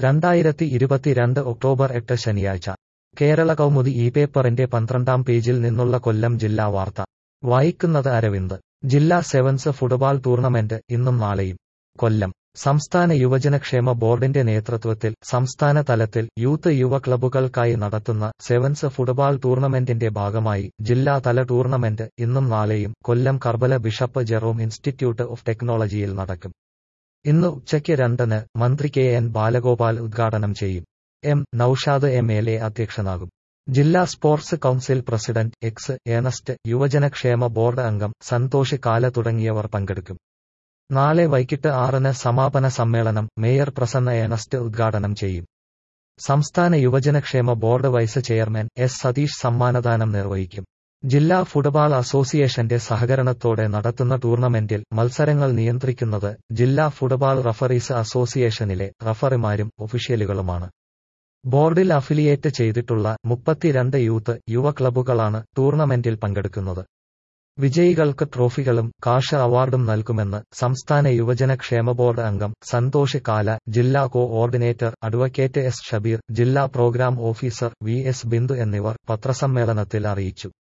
രണ്ടായിരത്തി ഇരുപത്തിരണ്ട് ഒക്ടോബർ എട്ട് ശനിയാഴ്ച കേരള കൗമുദി ഈ പേപ്പറിന്റെ പന്ത്രണ്ടാം പേജിൽ നിന്നുള്ള കൊല്ലം ജില്ലാ വാർത്ത വായിക്കുന്നത് അരവിന്ദ് ജില്ലാ സെവൻസ് ഫുട്ബോൾ ടൂർണമെന്റ് ഇന്നും നാളെയും കൊല്ലം സംസ്ഥാന യുവജനക്ഷേമ ബോർഡിന്റെ നേതൃത്വത്തിൽ സംസ്ഥാന തലത്തിൽ യൂത്ത് യുവ ക്ലബ്ബുകൾക്കായി നടത്തുന്ന സെവൻസ് ഫുട്ബോൾ ടൂർണമെന്റിന്റെ ഭാഗമായി ജില്ലാതല ടൂർണമെന്റ് ഇന്നും നാളെയും Kollam Karbala bishop Jerome institute of ടെക്നോളജിയിൽ നടക്കും ഇന്ന് ഉച്ചയ്ക്ക് രണ്ടിന് മന്ത്രി കെ എൻ ബാലഗോപാൽ ഉദ്ഘാടനം ചെയ്യും M Noushad M L A അധ്യക്ഷനാകും ജില്ലാ sports council president X Ernest യുവജനക്ഷേമ ബോർഡ് അംഗം സന്തോഷ് കാല തുടങ്ങിയവർ പങ്കെടുക്കും നാളെ വൈകിട്ട് ആറിന് സമാപന സമ്മേളനം മേയർ പ്രസന്ന ഏണസ്റ്റ് ഉദ്ഘാടനം ചെയ്യും സംസ്ഥാന യുവജനക്ഷേമ board vice chairman S Satheesh സമ്മാനദാനം നിർവഹിക്കും ജില്ലാ ഫുട്ബോൾ അസോസിയേഷന്റെ സഹകരണത്തോടെ നടത്തുന്ന ടൂർണമെന്റിൽ മത്സരങ്ങൾ നിയന്ത്രിക്കുന്നത് ജില്ലാ ഫുട്ബോൾ റഫറീസ് അസോസിയേഷനിലെ റഫറിമാരും ഒഫീഷ്യലുകളുമാണ് ബോർഡിൽ അഫിലിയേറ്റ് ചെയ്തിട്ടുള്ള മുപ്പത്തിരണ്ട് യൂത്ത് യുവ ക്ലബ്ബുകളാണ് ടൂർണമെന്റിൽ പങ്കെടുക്കുന്നത് വിജയികൾക്ക് ട്രോഫികളും കാഷ് അവാർഡും നൽകുമെന്ന് സംസ്ഥാന യുവജനക്ഷേമ ബോർഡ് അംഗം സന്തോഷ് കാല ജില്ലാ coordinator advocate S Shabeer ജില്ലാ programme officer V S Bindu എന്നിവർ പത്രസമ്മേളനത്തിൽ അറിയിച്ചു